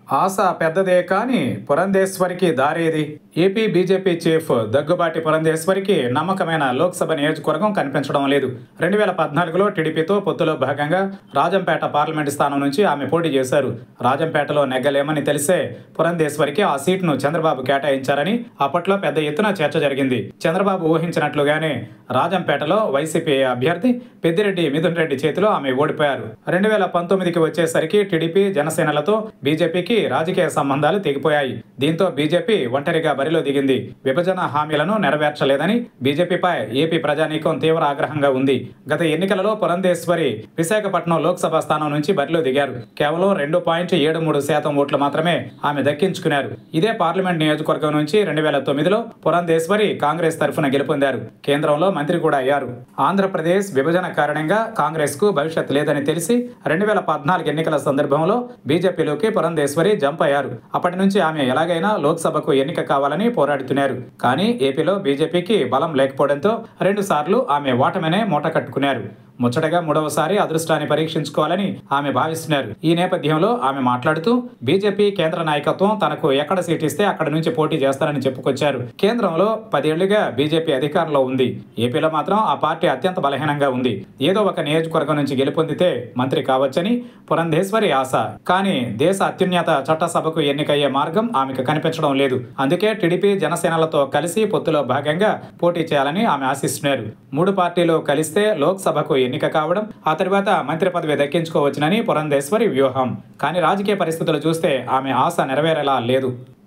ఆశ పెద్దదే కానీ పురంధేశ్వరికి దారేది ఏపీ బీజేపీ చీఫ్ దగ్గుబాటి పురంధేశ్వరికి నమ్మకమైన లోక్సభ నియోజకవర్గం కనిపించడం లేదు రెండు వేల పద్నాలుగులో టీడీపీతో పొత్తులో భాగంగా రాజంపేట పార్లమెంటు స్థానం నుంచి ఆమె పోటీ చేశారు రాజంపేటలో నెగ్గలేమని తెలిసే పురంధేశ్వరికి ఆ సీటును చంద్రబాబు కేటాయించారని అప్పట్లో పెద్ద ఎత్తున చర్చ జరిగింది చంద్రబాబు ఊహించినట్లుగానే రాజంపేటలో వైసీపీ అభ్యర్థి పెద్దిరెడ్డి మిథున్ రెడ్డి చేతిలో ఆమె ఓడిపోయారు రెండు వేల పంతొమ్మిదికి వచ్చేసరికి టీడీపీ జనసేనలతో బీజేపీకి రాజకీయ సంబంధాలు తెగిపోయాయి దీంతో బీజేపీ ఒంటరిగా బరిలో దిగింది విభజన హామీలను నెరవేర్చలేదని బీజేపీపై ఏపీ ప్రజానీకం తీవ్ర ఆగ్రహంగా ఉంది గత ఎన్నికలలో పురంధేశ్వరి విశాఖపట్నం లోక్సభ స్థానం నుంచి బరిలో దిగారు కేవలం రెండు పాయింట్ ఏడు మూడు శాతం ఓట్లు మాత్రమే ఆమె దక్కించుకున్నారు ఇదే పార్లమెంట్ నియోజకవర్గం నుంచి రెండు వేల తొమ్మిదిలో పురంధేశ్వరి కాంగ్రెస్ తరఫున గెలుపొందారు కేంద్రంలో మంత్రి కూడా అయ్యారు ఆంధ్రప్రదేశ్ విభజన కారణంగా కాంగ్రెస్ కు భవిష్యత్ లేదని తెలిసి రెండు వేల పద్నాలుగు ఎన్నికల సందర్భంలో బీజేపీలోకి పురంధేశ్వరి జంప్ అయ్యారు అప్పటి నుంచి ఆమె ఎలాగైనా లోక్సభకు ఎన్నిక కావాలని పోరాడుతున్నారు కానీ ఏపీలో బీజేపీకి బలం లేకపోవడంతో రెండు సార్లు ఆమె ఓటమినే మూట కట్టుకున్నారు ముచ్చటగా మూడవసారి అదృష్టాన్ని పరీక్షించుకోవాలని ఆమె భావిస్తున్నారు ఈ నేపథ్యంలో ఆమె మాట్లాడుతూ బీజేపీ కేంద్ర నాయకత్వం తనకు ఎక్కడ సీట్ ఇస్తే అక్కడ నుంచి పోటీ చేస్తారని చెప్పుకొచ్చారు కేంద్రంలో పదేళ్లుగా బీజేపీ అధికారంలో ఉంది ఏపీలో మాత్రం ఆ పార్టీ అత్యంత బలహీనంగా ఉంది ఏదో ఒక నియోజకవర్గం నుంచి గెలుపొందితే మంత్రి కావచ్చని పురంధేశ్వరి ఆశ కానీ దేశ అత్యున్నత చట్టసభకు ఎన్నికయ్యే మార్గం ఆమెకు కనిపించడం లేదు అందుకే టీడీపీ జనసేనలతో కలిసి పొత్తులో భాగంగా పోటీ చేయాలని ఆమె ఆశిస్తున్నారు మూడు పార్టీలు కలిస్తే లోక్సభకు ఎన్నిక కావడం ఆ తర్వాత మంత్రి పదవి దక్కించుకోవచ్చునని పురంధేశ్వరి వ్యూహం కానీ రాజకీయ పరిస్థితులు చూస్తే ఆమె ఆశ నెరవేరేలా లేదు